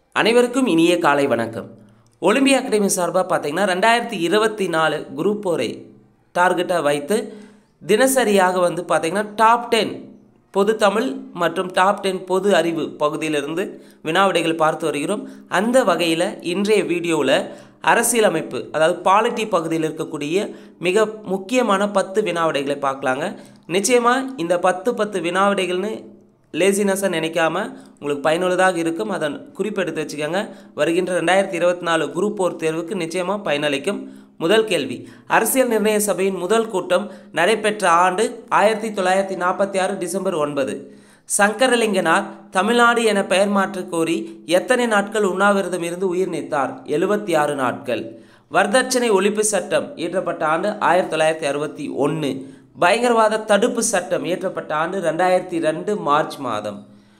அனைவருக்கும் இனிய காலை வணக்கம் ஒலிம்பியா அகாடமி சார்பாக பார்த்தீங்கன்னா ரெண்டாயிரத்தி இருபத்தி நாலு குரூப் போரை டார்கெட்டாக வைத்து தினசரியாக வந்து பார்த்தீங்கன்னா டாப் டென் பொது தமிழ் மற்றும் டாப் டென் பொது அறிவு பகுதியிலிருந்து வினாவிடைகள் பார்த்து வருகிறோம் அந்த வகையில் இன்றைய வீடியோவில் அரசியலமைப்பு அதாவது பாலிட்டி பகுதியில் இருக்கக்கூடிய மிக முக்கியமான பத்து வினாவிடைகளை பார்க்கலாங்க நிச்சயமாக இந்த பத்து பத்து வினாவிடைகள்னு லேசினஸாக நினைக்காம உங்களுக்கு பயனுள்ளதாக இருக்கும் அதை குறிப்பெடுத்து வச்சுக்கோங்க வருகின்ற ரெண்டாயிரத்தி இருபத்தி நாலு குரூப் போர் தேர்வுக்கு நிச்சயமாக பயனளிக்கும் முதல் கேள்வி அரசியல் நிர்ணய சபையின் முதல் கூட்டம் நடைபெற்ற ஆண்டு ஆயிரத்தி தொள்ளாயிரத்தி நாற்பத்தி ஆறு டிசம்பர் ஒன்பது சங்கரலிங்கனார் தமிழ்நாடு என பெயர் மாற்ற கோரி எத்தனை நாட்கள் உண்ணாவிரதம் இருந்து உயிர் நீத்தார் எழுபத்தி ஆறு நாட்கள் வரதட்சணை ஒழிப்பு சட்டம் இயற்றப்பட்ட ஆண்டு ஆயிரத்தி தொள்ளாயிரத்தி அறுபத்தி ஒன்று பயங்கரவாத தடுப்பு சட்டம் இயற்றப்பட்ட ஆண்டு ரெண்டாயிரத்தி ரெண்டு மார்ச் மாதம்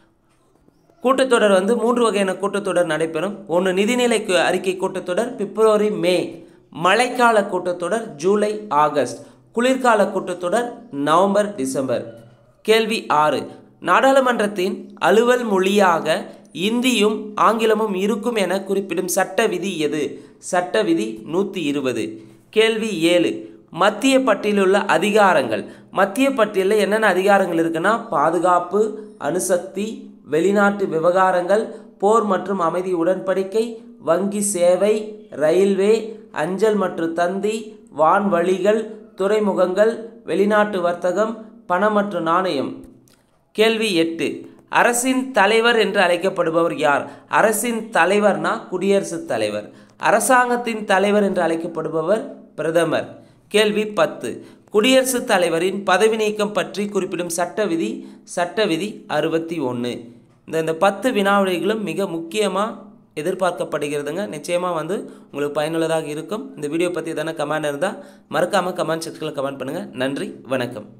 கூட்டத்தொடர் வந்து மூன்று வகையான கூட்டத்தொடர் நடைபெறும் ஒன்று நிதிநிலை கு- அறிக்கை கூட்டத்தொடர் பிப்ரவரி மே மழைக்கால கூட்டத்தொடர் ஜூலை ஆகஸ்ட் குளிர்கால கூட்டத்தொடர் நவம்பர் டிசம்பர் கேள்வி ஆறு நாடாளுமன்றத்தின் அலுவல் மொழியாக இந்தியும் ஆங்கிலமும் இருக்கும் என குறிப்பிடும் சட்ட விதி எது சட்ட விதி நூற்றி இருபது கேள்வி ஏழு மத்திய பட்டியலுள்ள அதிகாரங்கள் மத்திய பட்டியலில் என்னென்ன அதிகாரங்கள் இருக்குன்னா பாதுகாப்பு அணுசக்தி வெளிநாட்டு விவகாரங்கள் போர் மற்றும் அமைதி உடன்படிக்கை வங்கி சேவை ரயில்வே அஞ்சல் மற்றும் தந்தி வான்வழிகள் துறைமுகங்கள் வெளிநாட்டு வர்த்தகம் பணம் மற்றும் நாணயம் கேள்வி எட்டு அரசின் தலைவர் என்று அழைக்கப்படுபவர் யார் அரசின் தலைவர்னா குடியரசுத் தலைவர் அரசாங்கத்தின் தலைவர் என்று அழைக்கப்படுபவர் பிரதமர் கேள்வி பத்து குடியரசுத் தலைவரின் பதவி நீக்கம் பற்றி குறிப்பிடும் சட்ட விதி சட்ட விதி அறுபத்தி ஒன்று இந்த இந்த பத்து வினாவிடைகளும் மிக முக்கியமாக எதிர்பார்க்கப்படுகிறதுங்க நிச்சயமாக வந்து உங்களுக்கு பயனுள்ளதாக இருக்கும் இந்த வீடியோ பற்றி எதனா கமெண்ட் இருந்தால் மறக்காமல் கமெண்ட் செக்ஷனில் கமெண்ட் பண்ணுங்கள் நன்றி வணக்கம்